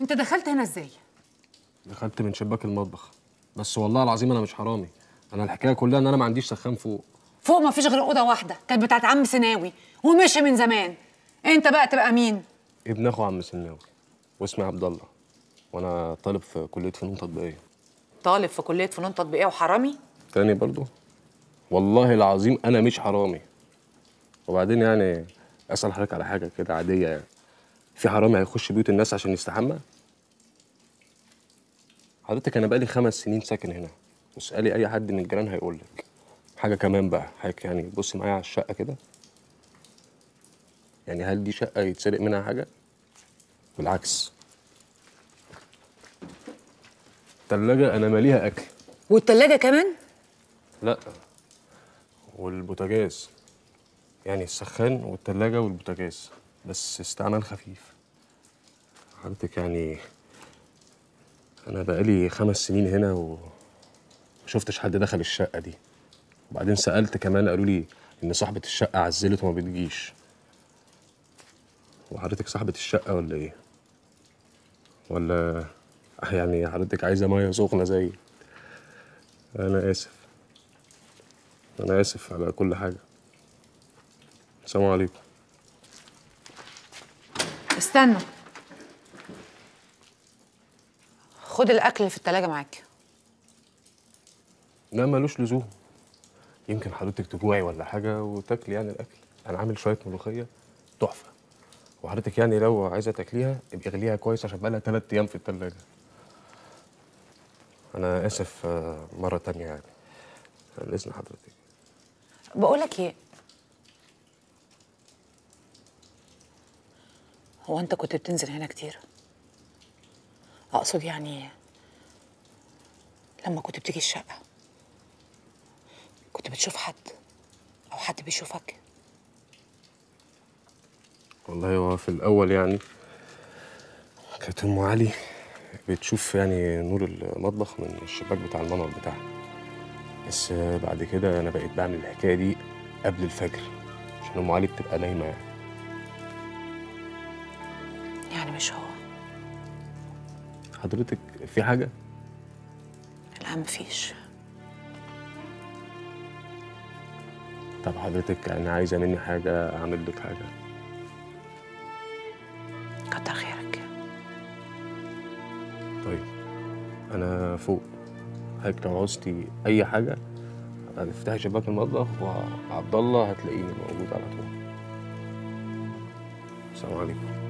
انت دخلت هنا ازاي دخلت من شباك المطبخ بس والله العظيم انا مش حرامي انا الحكايه كلها ان انا ما عنديش سخان فوق فوق ما فيش غير اوضه واحده كانت بتاعت عم سناوي ومشي من زمان انت بقى تبقى مين ابن اخو عم سناوي واسمي عبد الله وانا طالب في كليه فنون تطبيقيه طالب في كليه فنون تطبيقيه وحرامي تاني برضو والله العظيم انا مش حرامي وبعدين يعني اسال حضرتك على حاجه كده عاديه يعني في حرامي هيخش بيوت الناس عشان يستحمى حضرتك انا بقالي خمس سنين ساكن هنا واسالي اي حد من الجيران هيقول لك حاجه كمان بقى حضرتك يعني بصي معايا على الشقه كده يعني هل دي شقه يتسرق منها حاجه بالعكس التلاجة انا ماليها اكل والتلاجة كمان لا والبوتاجاز يعني السخان والتلاجة والبوتاجاز بس استعمال خفيف حضرتك يعني أنا بقالي خمس سنين هنا و مشفتش حد دخل الشقة دي وبعدين سألت كمان قالوا لي إن صاحبة الشقة عزلت وما بتجيش وحضرتك صاحبة الشقة ولا إيه؟ ولا يعني حضرتك عايزة مية سخنة زي أنا آسف أنا آسف على كل حاجة السلام عليكم استنى خد الاكل اللي في التلاجة معاك لا ملوش لزوم يمكن حضرتك تجوعي ولا حاجة وتاكلي يعني الأكل أنا عامل شوية ملوخية تحفة وحضرتك يعني لو عايزة تاكليها ابقي اغليها كويس عشان بقالها تلات أيام في التلاجة أنا آسف آه، مرة تانية يعني عن إذن حضرتك بقولك ايه هو انت كنت بتنزل هنا كتير اقصد يعني لما كنت بتيجي الشقة كنت بتشوف حد او حد بيشوفك والله هو في الأول يعني كانت أم علي بتشوف يعني نور المطبخ من الشباك بتاع المنور بتاعها بس بعد كده أنا بقيت بعمل الحكاية دي قبل الفجر عشان أم علي بتبقى نايمة يعني يعني مش هو حضرتك في حاجة؟ لا مفيش طب حضرتك يعني عايزة مني حاجة أعمل لك حاجة؟ كتر خيرك طيب أنا فوق حضرتك لو عوزتي أي حاجة هتفتحي شباك المطبخ وعبد الله هتلاقيني موجود على طول السلام عليكم